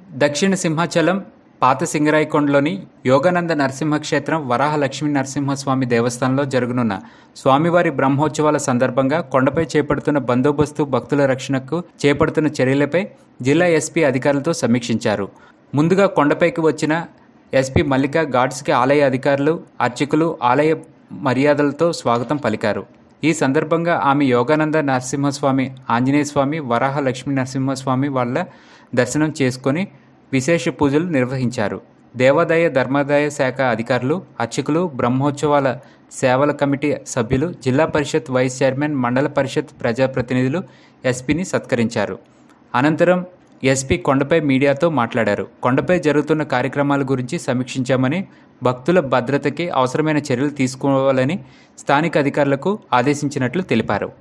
దక్షిణ సింహాచలం పాత సింగరాయకొండలోని యోగానంద నరసింహ క్షేత్రం వరాహ లక్ష్మీ నరసింహస్వామి దేవస్థానంలో జరగనున్న స్వామివారి బ్రహ్మోత్సవాల సందర్భంగా కొండపై చేపడుతున్న బందోబస్తు భక్తుల రక్షణకు చేపడుతున్న చర్యలపై జిల్లా ఎస్పీ అధికారులతో సమీక్షించారు ముందుగా కొండపైకి వచ్చిన ఎస్పీ మల్లిక గాడ్స్కి ఆలయ అధికారులు అర్చకులు ఆలయ మర్యాదలతో స్వాగతం పలికారు ఈ సందర్భంగా ఆమె యోగానంద నరసింహస్వామి ఆంజనేయ స్వామి వరాహ లక్ష్మీ నరసింహస్వామి వాళ్ళ దర్శనం చేసుకొని విశేష పూజలు నిర్వహించారు దేవాదాయ ధర్మాదాయ శాఖ అధికారులు అర్చకులు బ్రహ్మోత్సవాల సేవల కమిటీ సభ్యులు జిల్లా పరిషత్ వైస్ చైర్మన్ మండల పరిషత్ ప్రజాప్రతినిధులు ఎస్పీని సత్కరించారు అనంతరం ఎస్పీ కొండపై మీడియాతో మాట్లాడారు కొండపై జరుగుతున్న కార్యక్రమాల గురించి సమీక్షించామని భక్తుల భద్రతకి అవసరమైన చర్యలు తీసుకోవాలని స్థానిక అధికారులకు ఆదేశించినట్లు తెలిపారు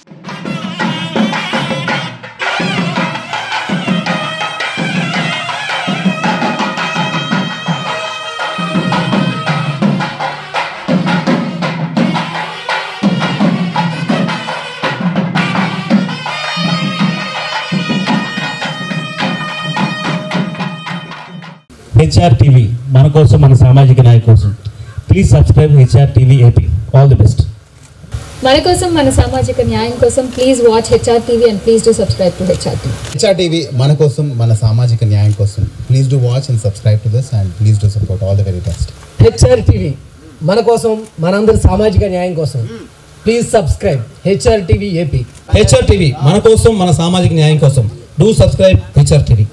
హెచ్ఆర్ టీవీ మన కోసం మన సామాజిక న్యాయం కోసం please subscribe HR TV AP all the best మన కోసం మన సామాజిక న్యాయం కోసం please watch HR TV and please do subscribe to HR TV HR TV మన కోసం మన సామాజిక న్యాయం కోసం please do watch and subscribe to this and please do support all the very best HR TV మన కోసం మనందరి సామాజిక న్యాయం కోసం please subscribe HR TV AP HR TV మన కోసం మన సామాజిక న్యాయం కోసం డూ సబ్స్క్రైబ్ హెచ్ఆర్ టీవీ